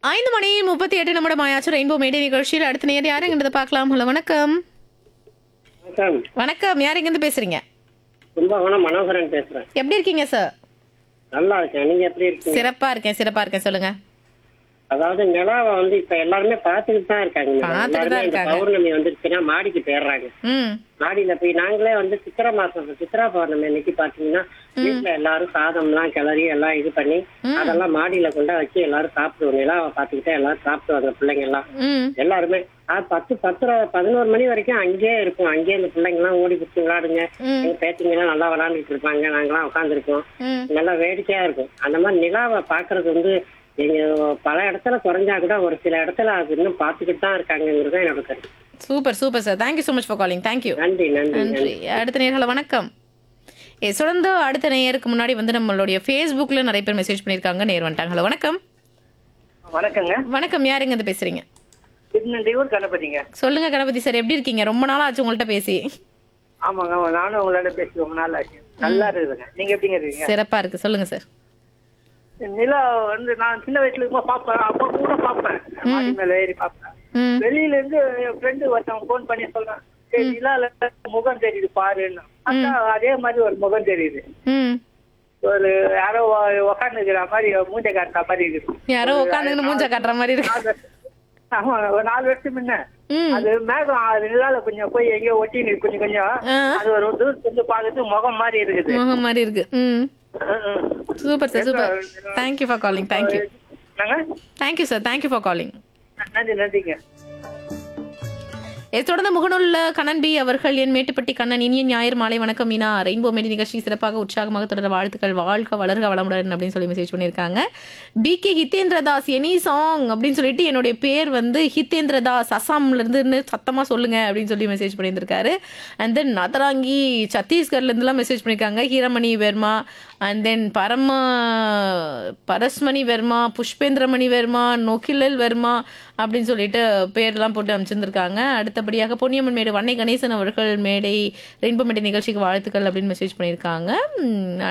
ஐந்து மணி முப்பத்தி எட்டு நிமிடம் ஆயாச்சு ரெயின்போ மேடை நிகழ்ச்சியில் அடுத்த நேர் யாருங்கிறத பார்க்கலாம் ஹலோ வணக்கம் வணக்கம் வணக்கம் யார் எங்கேருந்து பேசுறீங்க கும்பகோணம் மனோகரன் பேசுறேன் எப்படி இருக்கீங்க சார் நல்லா இருக்கேன் நீங்க எப்படி இருக்கீங்க சிறப்பா இருக்கேன் சிறப்பா இருக்கேன் சொல்லுங்க அதாவது நிலாவை வந்து இப்ப எல்லாருமே பாத்துக்கிட்டு தான் இருக்காங்க மேடம். பார்த்துட்டு தான் எல்லாருமே இந்த இருக்காங்க. பௌர்ணமி வந்துருச்சுன்னா மாடிக்கு போயிடுறாங்க ம் மாடியில போய் நாங்களே வந்து சித்திரை மாசம் சித்ரா பௌர்ணமி அன்னைக்கு பாத்தீங்கன்னா வீட்டுல எல்லாரும் சாதம்லாம் கிளறி எல்லாம் இது பண்ணி அதெல்லாம் மாடியில கொண்டா வச்சு எல்லாரும் சாப்பிடுவோம் நிலாவை பாத்துக்கிட்டே எல்லாரும் சாப்பிடுவாங்க பிள்ளைங்க எல்லாம் ம் எல்லாருமே ஆ, பத்து பத்து பதினோரு மணி வரைக்கும் அங்கேயே இருக்கும் அங்கேயே இந்த பிள்ளைங்க எல்லாம் ஓடி பிடிச்சி விளையாடுங்க ம். எங்க பேத்திங்க எல்லாம் நல்லா விளையாண்டுட்டு இருப்பாங்க நாங்கெல்லாம் உட்காந்துருக்கோம் ம் நல்லா வேடிக்கையா இருக்கும் அந்த மாதிரி நிலாவை பாக்குறது வந்து எங்க பல இடத்துல குறைஞ்சா கூட ஒரு சில இடத்துல அது இன்னும் பாத்துக்கிட்டு தான் இருக்காங்கிறது தான் என்னோட கருத்து super super sir thank you so much for calling thank you நன்றி நன்றி நன்றி அடுத்த நேர்களை வணக்கம் ஏ தொடர்ந்து அடுத்த நேயருக்கு முன்னாடி வந்து நம்மளுடைய ஃபேஸ்புக்கில் நிறைய பேர் மெசேஜ் பண்ணியிருக்காங்க நேர் வந்துட்டாங்க ஹலோ வணக்கம் வணக்கங்க வணக்கம் யாருங்க இது பேசுறீங்க திருநெல்வேலூர் கணபதிங்க சொல்லுங்க கணபதி சார் எப்படி இருக்கீங்க ரொம்ப நாள் ஆச்சு உங்கள்கிட்ட பேசி ஆமாங்க ஆமா நானும் உங்களோட பேசி ரொம்ப நாள் ஆச்சு நல்லா இருக்குதுங்க நீங்க எப்படிங்க இருக்கீங்க சிறப்பா இருக்கு சொல்லுங்க சார் நிலா வந்து நான் சின்ன வயசுல இருக்கும்போது பார்ப்பேன் அப்போ கூட பார்ப்பேன் மாடி மேல ஏறி பார்ப்பேன் ம் வெளியில இருந்து என் ஃப்ரெண்டு ஒருத்தவங்க ஃபோன் பண்ணி சொல்றேன் சரி நிலால முகம் தெரியுது பாருன்னு பார்த்தா அதே மாதிரி ஒரு முகம் தெரியுது ம் ஒரு யாரோ உக்காந்து இருக்கிற மாதிரி மூஞ்ச காட்டுற மாதிரி இருக்குது யாரோ உட்காந்துன்னு மூஞ்ச காட்டுற மாதிரி இருக்கு நாலு வருஷம் ஆமா ஒரு நாலு வருஷம் முன்ன ம் அது மேகம் அது நிலால கொஞ்சம் போய் எங்கேயோ ஒட்டி நிக்கு கொஞ்சம் கொஞ்சம் ஆ. அது ஒரு தூரத்துல இருந்து பார்க்கறது முகம் மாதிரி இருக்குது முகம் மாதிரி இருக்கு ம் ம், ம். Super sir super thank you for calling thank you என்னங்க thank you sir thank you for calling நன்றி நன்றிங்க இதை தொடர்ந்து முகநூல்ல கண்ணன் பி அவர்கள் என் மேட்டுப்பட்டி கண்ணன் இனிய ஞாயிறு மாலை வணக்கம் மீனா ரெயின்போ மேடி நிகழ்ச்சி சிறப்பாக உற்சாகமாக தொடர வாழ்த்துக்கள் வாழ்க வளர்க வளமுடன் அப்படின்னு சொல்லி மெசேஜ் பண்ணியிருக்காங்க P K Hitendra Das any song அப்படின்னு சொல்லிட்டு என்னுடைய பேர் வந்து ஹிதேந்திர தாஸ் அசாம்ல இருந்துன்னு சத்தமா சொல்லுங்க அப்படின்னு சொல்லி மெசேஜ் பண்ணியிருந்திருக்காரு அண்ட் தென் நதராங்கி சத்தீஸ்கர்ல இருந்துலாம் மெசேஜ் பண்ணியிருக்காங்க ஹீரமணி வெர்மா அண்ட் தென் பரம பரஸ்மணி வெர்மா புஷ்பேந்திரமணி வெர்மா நொக்கிலல் வெர்மா அப்படின்னு சொல்லிட்டு பேர்லாம் போட்டு அமைச்சிருந்திருக்காங்க அடுத்தபடியாக பொன்னியம்மன் மேடு வன்னை கணேசன் அவர்கள் மேடை ரெயின்போ மேடை நிகழ்ச்சிக்கு வாழ்த்துக்கள் அப்படின்னு மெசேஜ் பண்ணியிருக்காங்க உம்,